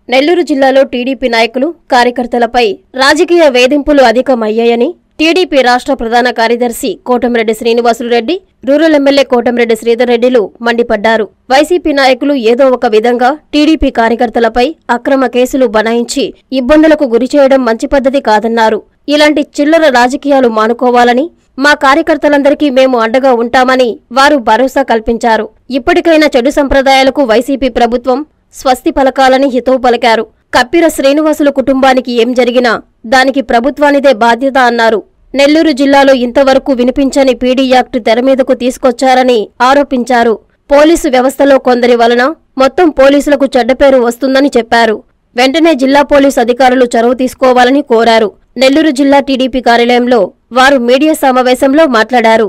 నెల్లూరు జిల్లాలో టీడీపీ నాయకులు కార్యకర్తలపై రాజకీయ వేధింపులు అధికమయ్యాయని టీడీపీ రాష్ట్ర ప్రధాన కార్యదర్శి కోటమిరెడ్డి శ్రీనివాసులురెడ్డి రూరల్ ఎమ్మెల్యే కోటమిరెడ్డి శ్రీధర్ రెడ్డిలు మండిపడ్డారు వైసీపీ నాయకులు ఏదో ఒక విధంగా టీడీపీ కార్యకర్తలపై అక్రమ కేసులు బనాయించి ఇబ్బందులకు గురిచేయడం మంచి పద్ధతి కాదన్నారు ఇలాంటి చిల్లర రాజకీయాలు మానుకోవాలని మా కార్యకర్తలందరికీ మేము అండగా ఉంటామని వారు భరోసా కల్పించారు ఇప్పటికైనా చెడు సంప్రదాయాలకు వైసీపీ ప్రభుత్వం స్వస్తి పలకాలని హితవు పలికారు కప్పిర శ్రీనివాసుల కుటుంబానికి ఏం జరిగినా దానికి ప్రభుత్వానిదే బాధ్యత అన్నారు నెల్లూరు జిల్లాలో ఇంతవరకు వినిపించని పీడీ యాక్ట్ తెరమీదకు తీసుకొచ్చారని ఆరోపించారు పోలీసు వ్యవస్థలో కొందరి వలన మొత్తం పోలీసులకు చెడ్డ పేరు వస్తుందని చెప్పారు వెంటనే జిల్లా పోలీసు అధికారులు చొరవ తీసుకోవాలని కోరారు నెల్లూరు జిల్లా టీడీపీ కార్యాలయంలో వారు మీడియా సమావేశంలో మాట్లాడారు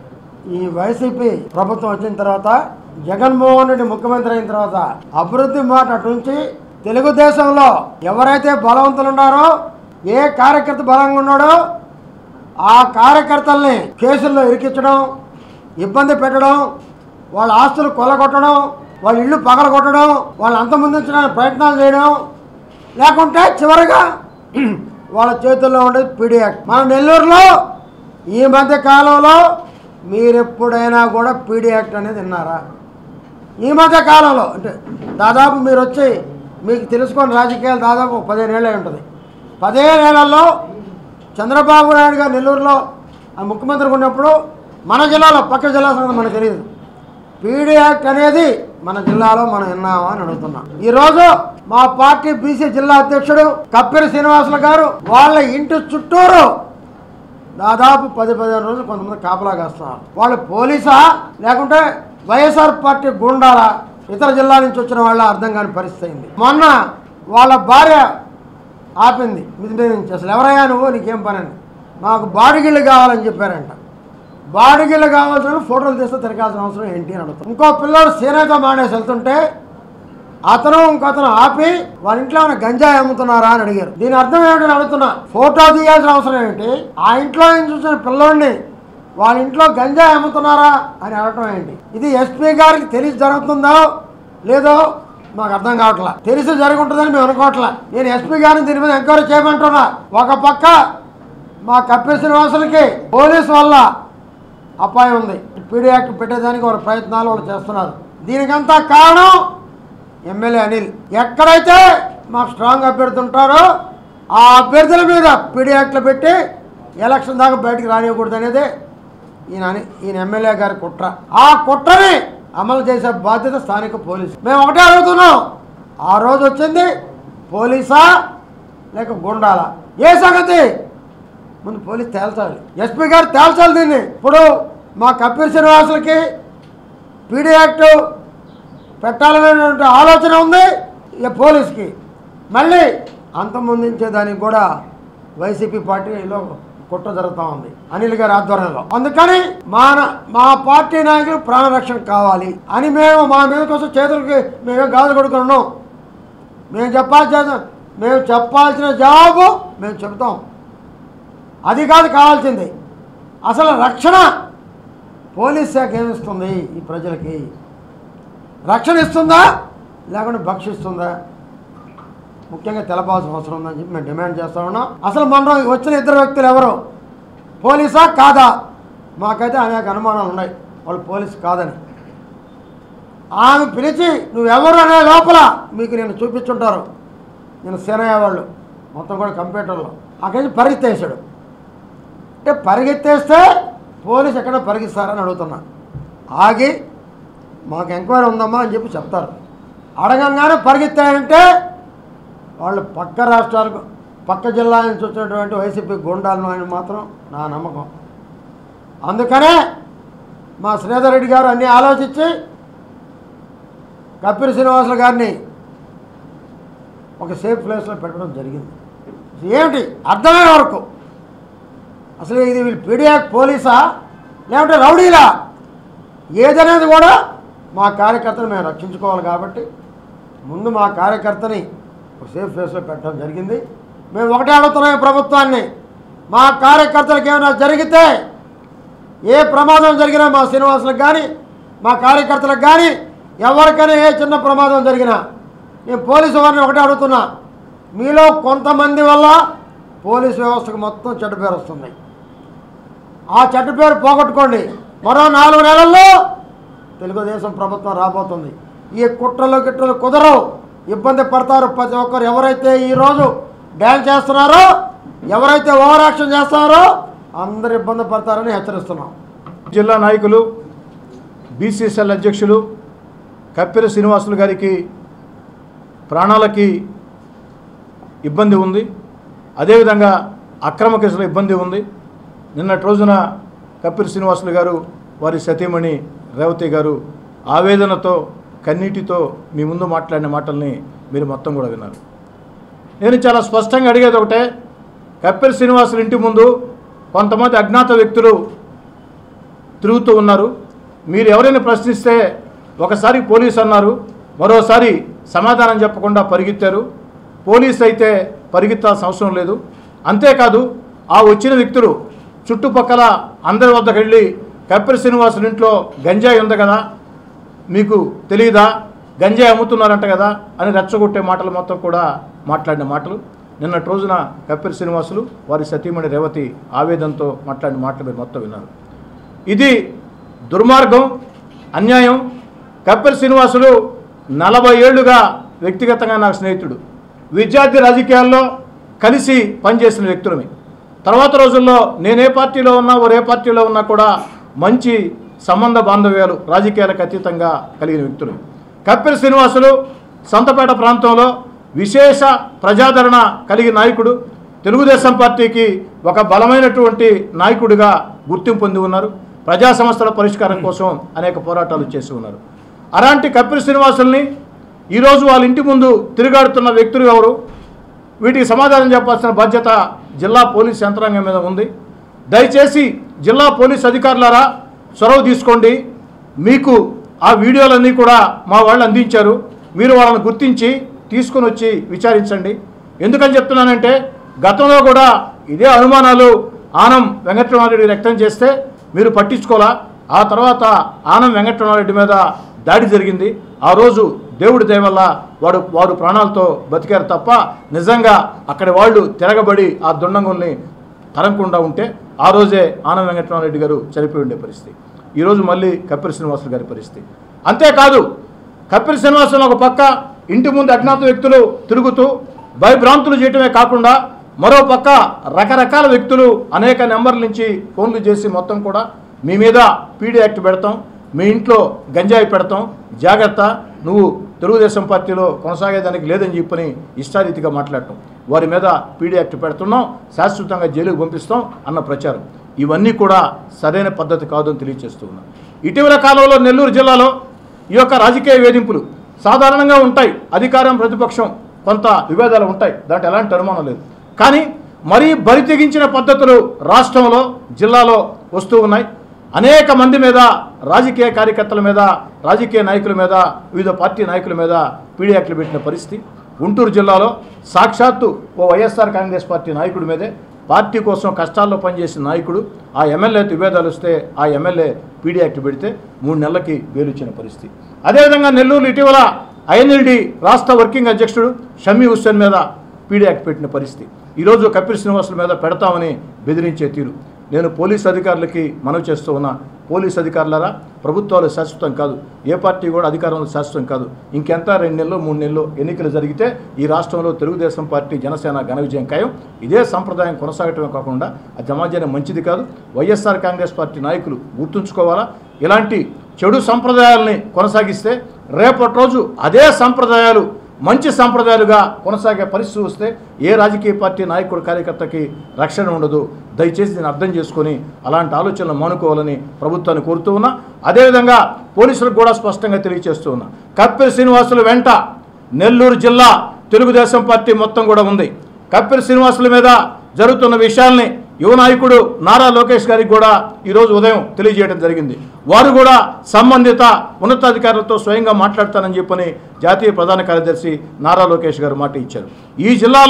ఈ వైసీపీ ప్రభుత్వం వచ్చిన తర్వాత జగన్మోహన్ రెడ్డి ముఖ్యమంత్రి అయిన తర్వాత అభివృద్ధి మాట అటుంచి తెలుగుదేశంలో ఎవరైతే బలవంతులు ఉన్నారో ఏ కార్యకర్త బలంగా ఉన్నాడో ఆ కార్యకర్తల్ని కేసుల్లో ఇరికించడం ఇబ్బంది పెట్టడం వాళ్ళ ఆస్తులు కొల్లగొట్టడం వాళ్ళ ఇల్లు పగలగొట్టడం వాళ్ళు అంతమొందించడానికి ప్రయత్నాలు చేయడం లేకుంటే చివరిగా వాళ్ళ చేతుల్లో ఉండేది పీడీ యాక్ట్ మన నెల్లూరులో ఈ మధ్య కాలంలో మీరెప్పుడైనా కూడా పీడీ యాక్ట్ అనేది విన్నారా ఈ మధ్య కాలంలో అంటే దాదాపు మీరు వచ్చి మీకు తెలుసుకొని రాజకీయాలు దాదాపు ఒక పదిహేను ఏళ్ళే ఉంటుంది పదిహేను ఏళ్లలో చంద్రబాబు నాయుడు గారు నెల్లూరులో ఆ ముఖ్యమంత్రి ఉన్నప్పుడు మన జిల్లాలో పక్క జిల్లా సంగతి మనకు తెలియదు పీడీ యాక్ట్ అనేది మన జిల్లాలో మనం విన్నామా అని అడుగుతున్నాం ఈరోజు మా పార్టీ బీసీ జిల్లా అధ్యక్షుడు కప్పిరి శ్రీనివాసులు గారు వాళ్ళ ఇంటి చుట్టూరు దాదాపు పది పదిహేను రోజులు కొంతమంది కాపలా కాస్తున్నారు వాళ్ళు పోలీసా లేకుంటే వైఎస్ఆర్ పార్టీ గుండాలా ఇతర జిల్లా నుంచి వచ్చిన వాళ్ళ అర్థం కాని పరిస్థితి అయింది మొన్న వాళ్ళ భార్య ఆపింది మిదిమే నుంచి అసలు ఎవరయ్యా నువ్వు నీకేం పని అని మాకు బాడిగిళ్ళు కావాలని చెప్పారంట బాడిగిళ్ళు కావాల్సిన వాళ్ళు ఫోటోలు తీస్తే తిరగాల్సిన అవసరం ఏంటి అని అడుగుతాం ఇంకో పిల్లోడు సీనైతే మానేసి వెళ్తుంటే అతను ఇంకొతను ఆపి వాళ్ళ ఇంట్లో ఏమైనా గంజాయి అమ్ముతున్నారా అని అడిగారు దీని అర్థం ఏమిటని అడుగుతున్నా ఫోటో తీయాల్సిన అవసరం ఏంటి ఆ ఇంట్లో నుంచి చూసిన పిల్లోడిని వాళ్ళ ఇంట్లో గంజాయి అమ్ముతున్నారా అని అడగటం ఏంటి ఇది ఎస్పీ గారికి తెలిసి జరుగుతుందో లేదో మాకు అర్థం కావట్లా తెలిసి జరుగుంటుందని మేము అనుకోవట్లా నేను ఎస్పీ గారిని దీని మీద ఎంక్వైరీ చేయమంటున్నా ఒక పక్క మా కప్పి శ్రీనివాసులకి పోలీసు వల్ల అపాయం ఉంది పీడీ యాక్ట్ పెట్టేదానికి వాళ్ళ ప్రయత్నాలు వాళ్ళు చేస్తున్నారు దీనికంతా కారణం ఎమ్మెల్యే అనిల్ ఎక్కడైతే మాకు స్ట్రాంగ్ అభ్యర్థి ఉంటారో ఆ అభ్యర్థుల మీద పీడీ యాక్ట్లు పెట్టి ఎలక్షన్ దాకా బయటికి రానివ్వకూడదు అనేది ఈయన అని ఈయన ఎమ్మెల్యే గారి కుట్ర ఆ కుట్రని అమలు చేసే బాధ్యత స్థానిక పోలీసు మేము ఒకటే అడుగుతున్నాం ఆ రోజు వచ్చింది పోలీసా లేక గుండాలా ఏ సంగతి ముందు పోలీస్ తేల్చాలి ఎస్పీ గారు తేల్చాలి దీన్ని ఇప్పుడు మా కపీర్ శ్రీనివాసులకి పీడీ యాక్ట్ పెట్టాలనేటువంటి ఆలోచన ఉంది ఇక పోలీస్కి మళ్ళీ అంతమొందించేదానికి కూడా వైసీపీ పార్టీలో కుట్ర జరుగుతూ ఉంది అనిల్ గారి ఆధ్వర్యంలో అందుకని మా నా- మా పార్టీ నాయకులు ప్రాణరక్షణ కావాలి అని మేము మా మీద కోసం చేతులకి మేము గాజు కొడుకున్నాం మేము చెప్పాల్సిన మేము చెప్పాల్సిన జవాబు మేము చెబుతాం అది కాదు కావాల్సింది అసలు రక్షణ పోలీస్ శాఖ ఏమిస్తుంది ఈ ప్రజలకి రక్షణ ఇస్తుందా లేకుంటే భక్షిస్తుందా ముఖ్యంగా తెలపాల్సిన అవసరం ఉందని చెప్పి మేము డిమాండ్ చేస్తా ఉన్నాం అసలు మన వచ్చిన ఇద్దరు వ్యక్తులు ఎవరు పోలీసా కాదా మాకైతే అనేక అనుమానాలు ఉన్నాయి వాళ్ళు పోలీస్ కాదని ఆమె పిలిచి నువ్వెవరు అనే లోపల మీకు నేను చూపించుంటారు నేను సేనయ్య వాళ్ళు మొత్తం కూడా కంప్యూటర్లో అక్కడి నుంచి పరిగెత్తేసాడు అంటే పరిగెత్తేస్తే పోలీసు ఎక్కడ పరిగిస్తారని అడుగుతున్నా ఆగి మాకు ఎంక్వైరీ ఉందమ్మా అని చెప్పి చెప్తారు అడగంగానే పరిగెత్తాయంటే వాళ్ళు పక్క రాష్ట్రాలకు పక్క జిల్లా నుంచి వచ్చినటువంటి వైసీపీ గుండాలను అని మాత్రం నా నమ్మకం అందుకనే మా శ్రీధర్ రెడ్డి గారు అన్నీ ఆలోచించి కపిరి శ్రీనివాసులు గారిని ఒక సేఫ్ ప్లేస్లో పెట్టడం జరిగింది ఏమిటి అర్థమయ్యే వరకు అసలు ఇది వీళ్ళు పీడియాక్ పోలీసా లేకుంటే రౌడీలా ఏదనేది కూడా మా కార్యకర్తను మేము రక్షించుకోవాలి కాబట్టి ముందు మా కార్యకర్తని ఒక సేఫ్ ప్లేస్లో పెట్టడం జరిగింది మేము ఒకటే అడుగుతున్నాం ఈ ప్రభుత్వాన్ని మా కార్యకర్తలకు ఏమైనా జరిగితే ఏ ప్రమాదం జరిగినా మా శ్రీనివాసులకు కానీ మా కార్యకర్తలకు కానీ ఎవరికైనా ఏ చిన్న ప్రమాదం జరిగినా నేను పోలీసు వారిని ఒకటే అడుగుతున్నా మీలో కొంతమంది వల్ల పోలీస్ వ్యవస్థకు మొత్తం చెడ్డ పేరు వస్తుంది ఆ చెడ్డ పేరు పోగొట్టుకోండి మరో నాలుగు నెలల్లో తెలుగుదేశం ప్రభుత్వం రాబోతుంది ఈ కుట్రలు గిట్రలు కుదరవు ఇబ్బంది పడతారు ప్రతి ఒక్కరు ఎవరైతే ఈరోజు డ్యాన్స్ చేస్తున్నారో ఎవరైతే ఓవర్ యాక్షన్ చేస్తున్నారో అందరు ఇబ్బంది పడతారని హెచ్చరిస్తున్నాం జిల్లా నాయకులు బీసీసీఎల్ అధ్యక్షులు కప్పెర శ్రీనివాసులు గారికి ప్రాణాలకి ఇబ్బంది ఉంది అదేవిధంగా అక్రమ కేసులో ఇబ్బంది ఉంది నిన్నటి రోజున కప్పిరి శ్రీనివాసులు గారు వారి సతీమణి రేవతి గారు ఆవేదనతో కన్నీటితో మీ ముందు మాట్లాడిన మాటల్ని మీరు మొత్తం కూడా విన్నారు నేను చాలా స్పష్టంగా అడిగేది ఒకటే కప్పిరి శ్రీనివాసులు ఇంటి ముందు కొంతమంది అజ్ఞాత వ్యక్తులు తిరుగుతూ ఉన్నారు మీరు ఎవరైనా ప్రశ్నిస్తే ఒకసారి పోలీస్ అన్నారు మరోసారి సమాధానం చెప్పకుండా పరిగెత్తారు పోలీస్ అయితే పరిగెత్తాల్సిన అవసరం లేదు అంతేకాదు ఆ వచ్చిన వ్యక్తులు చుట్టుపక్కల అందరి వద్దకు వెళ్ళి కప్పెరి శ్రీనివాసుల ఇంట్లో గంజాయి ఉంది కదా మీకు తెలియదా గంజాయి అమ్ముతున్నారంట కదా అని రెచ్చగొట్టే మాటలు మొత్తం కూడా మాట్లాడిన మాటలు నిన్నటి రోజున కప్పెరి శ్రీనివాసులు వారి సతీమణి రేవతి ఆవేదనతో మాట్లాడిన మాటలు మీరు మొత్తం విన్నారు ఇది దుర్మార్గం అన్యాయం కప్పెల్ శ్రీనివాసులు నలభై ఏళ్లుగా వ్యక్తిగతంగా నాకు స్నేహితుడు విద్యార్థి రాజకీయాల్లో కలిసి పనిచేసిన వ్యక్తులమి తర్వాత రోజుల్లో నేనే పార్టీలో ఉన్నా ఒరే పార్టీలో ఉన్నా కూడా మంచి సంబంధ బాంధవ్యాలు రాజకీయాలకు అతీతంగా కలిగిన వ్యక్తులు కప్పెల్ శ్రీనివాసులు సంతపేట ప్రాంతంలో విశేష ప్రజాదరణ కలిగిన నాయకుడు తెలుగుదేశం పార్టీకి ఒక బలమైనటువంటి నాయకుడిగా గుర్తింపు పొంది ఉన్నారు ప్రజా సమస్యల పరిష్కారం కోసం అనేక పోరాటాలు చేసి ఉన్నారు అలాంటి కపిల్ శ్రీనివాసుల్ని ఈరోజు వాళ్ళ ఇంటి ముందు తిరుగాడుతున్న వ్యక్తులు ఎవరు వీటికి సమాధానం చెప్పాల్సిన బాధ్యత జిల్లా పోలీస్ యంత్రాంగం మీద ఉంది దయచేసి జిల్లా పోలీస్ అధికారులారా చొరవ తీసుకోండి మీకు ఆ వీడియోలన్నీ కూడా మా వాళ్ళు అందించారు మీరు వాళ్ళని గుర్తించి తీసుకొని వచ్చి విచారించండి ఎందుకని చెప్తున్నానంటే గతంలో కూడా ఇదే అనుమానాలు ఆనం వెంకటరమారెడ్డి వ్యక్తం చేస్తే మీరు పట్టించుకోలా ఆ తర్వాత ఆనం వెంకటరమారెడ్డి మీద దాడి జరిగింది ఆ రోజు దేవుడి దయ వల్ల వాడు వారు ప్రాణాలతో బతికారు తప్ప నిజంగా అక్కడి వాళ్ళు తిరగబడి ఆ దుండంగుల్ని తరంకుండా ఉంటే ఆ రోజే ఆనం వెంకటరామరెడ్డి గారు చనిపోయి ఉండే పరిస్థితి ఈరోజు మళ్ళీ కప్పిరి శ్రీనివాసులు గారి పరిస్థితి అంతేకాదు కప్పిరి శ్రీనివాసులు ఒక పక్క ఇంటి ముందు అజ్ఞాత వ్యక్తులు తిరుగుతూ భయభ్రాంతులు చేయటమే కాకుండా మరో పక్క రకరకాల వ్యక్తులు అనేక నెంబర్ల నుంచి ఫోన్లు చేసి మొత్తం కూడా మీ మీద పీడీ యాక్ట్ పెడతాం మీ ఇంట్లో గంజాయి పెడతాం జాగ్రత్త నువ్వు తెలుగుదేశం పార్టీలో కొనసాగేదానికి లేదని చెప్పని ఇష్టారీతిగా మాట్లాడటం వారి మీద పీడీ యాక్ట్ పెడుతున్నాం శాశ్వతంగా జైలుకు పంపిస్తాం అన్న ప్రచారం ఇవన్నీ కూడా సరైన పద్ధతి కాదు అని తెలియజేస్తూ ఉన్నాం ఇటీవల కాలంలో నెల్లూరు జిల్లాలో ఈ యొక్క రాజకీయ వేధింపులు సాధారణంగా ఉంటాయి అధికారం ప్రతిపక్షం కొంత విభేదాలు ఉంటాయి దాంట్లో ఎలాంటి అనుమానం లేదు కానీ మరీ బరి తెగించిన పద్ధతులు రాష్ట్రంలో జిల్లాలో వస్తూ ఉన్నాయి అనేక మంది మీద రాజకీయ కార్యకర్తల మీద రాజకీయ నాయకుల మీద వివిధ పార్టీ నాయకుల మీద పీడియాక్లు పెట్టిన పరిస్థితి గుంటూరు జిల్లాలో సాక్షాత్తు ఓ వైఎస్ఆర్ కాంగ్రెస్ పార్టీ నాయకుడి మీదే పార్టీ కోసం కష్టాల్లో పనిచేసిన నాయకుడు ఆ ఎమ్మెల్యేతో విభేదాలు వస్తే ఆ ఎమ్మెల్యే పీడీ యాక్ట్ పెడితే మూడు నెలలకి బెయిల్ ఇచ్చిన పరిస్థితి అదేవిధంగా నెల్లూరు ఇటీవల ఐఎన్ఎల్డి రాష్ట్ర వర్కింగ్ అధ్యక్షుడు షమీ హుస్సేన్ మీద పీడీ యాక్ట్ పెట్టిన పరిస్థితి ఈరోజు కపిల్ శ్రీనివాసుల మీద పెడతామని బెదిరించే తీరు నేను పోలీస్ అధికారులకి మనవి చేస్తూ ఉన్నా పోలీస్ అధికారులారా ప్రభుత్వాలు శాశ్వతం కాదు ఏ పార్టీ కూడా అధికారంలో శాశ్వతం కాదు ఇంకెంత రెండు నెలలు మూడు నెలలు ఎన్నికలు జరిగితే ఈ రాష్ట్రంలో తెలుగుదేశం పార్టీ జనసేన ఘన విజయం ఖాయం ఇదే సంప్రదాయం కొనసాగటమే కాకుండా అది సమాజానికి మంచిది కాదు వైఎస్ఆర్ కాంగ్రెస్ పార్టీ నాయకులు గుర్తుంచుకోవాలా ఇలాంటి చెడు సంప్రదాయాల్ని కొనసాగిస్తే రేపటి రోజు అదే సంప్రదాయాలు మంచి సంప్రదాయాలుగా కొనసాగే పరిస్థితి వస్తే ఏ రాజకీయ పార్టీ నాయకుడు కార్యకర్తకి రక్షణ ఉండదు దయచేసి దీన్ని అర్థం చేసుకొని అలాంటి ఆలోచనలు మానుకోవాలని ప్రభుత్వాన్ని కోరుతూ ఉన్నా అదేవిధంగా పోలీసులకు కూడా స్పష్టంగా తెలియజేస్తూ ఉన్నా కప్పిరి శ్రీనివాసుల వెంట నెల్లూరు జిల్లా తెలుగుదేశం పార్టీ మొత్తం కూడా ఉంది కప్పిరి శ్రీనివాసుల మీద జరుగుతున్న విషయాల్ని యువ నాయకుడు నారా లోకేష్ గారికి కూడా ఈరోజు ఉదయం తెలియజేయడం జరిగింది వారు కూడా సంబంధిత ఉన్నతాధికారులతో స్వయంగా మాట్లాడతానని చెప్పని జాతీయ ప్రధాన కార్యదర్శి నారా లోకేష్ గారు మాట ఇచ్చారు ఈ జిల్లాలో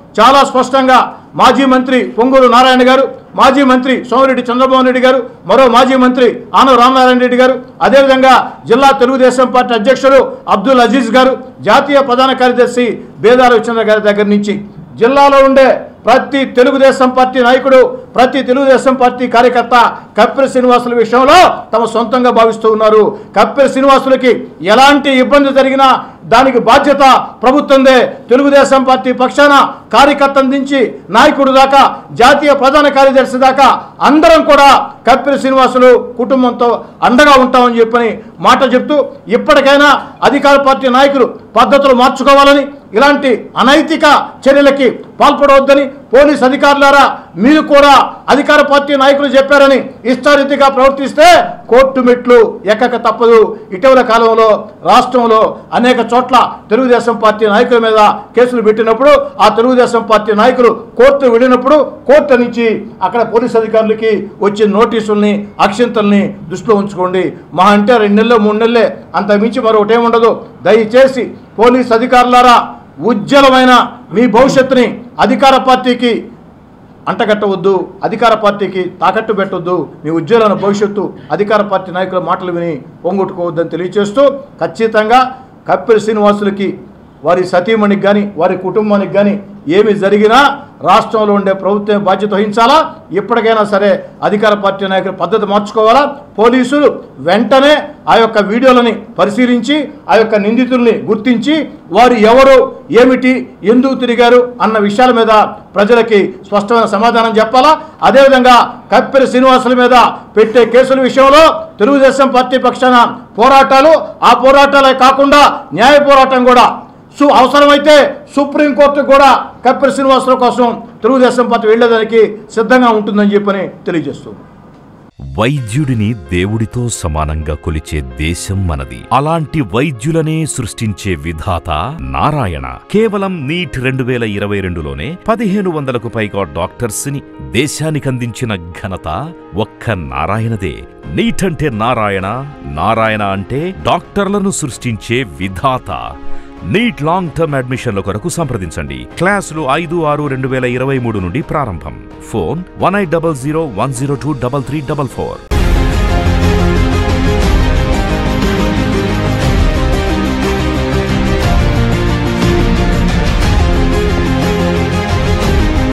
చాలా స్పష్టంగా మాజీ మంత్రి పొంగూరు నారాయణ గారు మాజీ మంత్రి సోమిరెడ్డి చంద్రబాబు రెడ్డి గారు మరో మాజీ మంత్రి ఆనవ రామనారాయణ రెడ్డి గారు అదేవిధంగా జిల్లా తెలుగుదేశం పార్టీ అధ్యక్షుడు అబ్దుల్ అజీజ్ గారు జాతీయ ప్రధాన కార్యదర్శి బేదాల చంద్ర గారి దగ్గర నుంచి జిల్లాలో ఉండే ప్రతి తెలుగుదేశం పార్టీ నాయకుడు ప్రతి తెలుగుదేశం పార్టీ కార్యకర్త కప్పిరి శ్రీనివాసుల విషయంలో తమ సొంతంగా భావిస్తూ ఉన్నారు కప్పిరి శ్రీనివాసులకి ఎలాంటి ఇబ్బంది జరిగినా దానికి బాధ్యత ప్రభుత్వందే తెలుగుదేశం పార్టీ పక్షాన కార్యకర్త నుంచి నాయకుడు దాకా జాతీయ ప్రధాన కార్యదర్శి దాకా అందరం కూడా కప్పిరి శ్రీనివాసులు కుటుంబంతో అండగా ఉంటామని చెప్పని మాట చెప్తూ ఇప్పటికైనా అధికార పార్టీ నాయకులు పద్ధతులు మార్చుకోవాలని ఇలాంటి అనైతిక చర్యలకి పాల్పడవద్దని పోలీస్ అధికారులారా మీరు కూడా అధికార పార్టీ నాయకులు చెప్పారని ఇష్టారీతిగా ప్రవర్తిస్తే కోర్టు మెట్లు ఎక్కక తప్పదు ఇటీవల కాలంలో రాష్ట్రంలో అనేక చోట్ల తెలుగుదేశం పార్టీ నాయకుల మీద కేసులు పెట్టినప్పుడు ఆ తెలుగుదేశం పార్టీ నాయకులు కోర్టు వెళ్ళినప్పుడు కోర్టు నుంచి అక్కడ పోలీస్ అధికారులకి వచ్చిన నోటీసుల్ని అక్షంతల్ని దృష్టిలో ఉంచుకోండి మా అంటే రెండు నెలలు మూడు నెలలే అంత మించి మరొకటి ఏముండదు దయచేసి పోలీస్ అధికారులారా ఉజ్వలమైన మీ భవిష్యత్తుని అధికార పార్టీకి అంటగట్టవద్దు అధికార పార్టీకి తాకట్టు పెట్టవద్దు మీ ఉజ్వలమైన భవిష్యత్తు అధికార పార్టీ నాయకుల మాటలు విని పొంగొట్టుకోవద్దని తెలియజేస్తూ ఖచ్చితంగా కప్పిరి శ్రీనివాసులకి వారి సతీమణికి కానీ వారి కుటుంబానికి కానీ ఏమి జరిగినా రాష్ట్రంలో ఉండే ప్రభుత్వం బాధ్యత వహించాలా ఇప్పటికైనా సరే అధికార పార్టీ నాయకులు పద్ధతి మార్చుకోవాలా పోలీసులు వెంటనే ఆ యొక్క వీడియోలని పరిశీలించి ఆ యొక్క నిందితుల్ని గుర్తించి వారు ఎవరు ఏమిటి ఎందుకు తిరిగారు అన్న విషయాల మీద ప్రజలకి స్పష్టమైన సమాధానం చెప్పాలా అదేవిధంగా కప్పెరి శ్రీనివాసుల మీద పెట్టే కేసుల విషయంలో తెలుగుదేశం పార్టీ పక్షాన పోరాటాలు ఆ పోరాటాలే కాకుండా న్యాయ పోరాటం కూడా సు అవసరమైతే సుప్రీంకోర్టు కూడా కప్పెరి శ్రీనివాసుల కోసం తెలుగుదేశం పార్టీ వెళ్ళేదానికి సిద్ధంగా ఉంటుందని చెప్పని తెలియజేస్తుంది వైద్యుడిని దేవుడితో సమానంగా కొలిచే దేశం మనది అలాంటి వైద్యులనే సృష్టించే విధాత నారాయణ కేవలం నీట్ రెండు వేల ఇరవై రెండులోనే పదిహేను వందలకు పైగా డాక్టర్స్ ని దేశానికందించిన ఘనత ఒక్క నారాయణదే నీట్ అంటే నారాయణ నారాయణ అంటే డాక్టర్లను సృష్టించే విధాత నీట్ లాంగ్ టర్మ్ అడ్మిషన్ల కొరకు సంప్రదించండి క్లాసులు ఐదు ఆరు రెండు వేల ఇరవై మూడు నుండి ప్రారంభం phone one eight double zero one zero two double three double four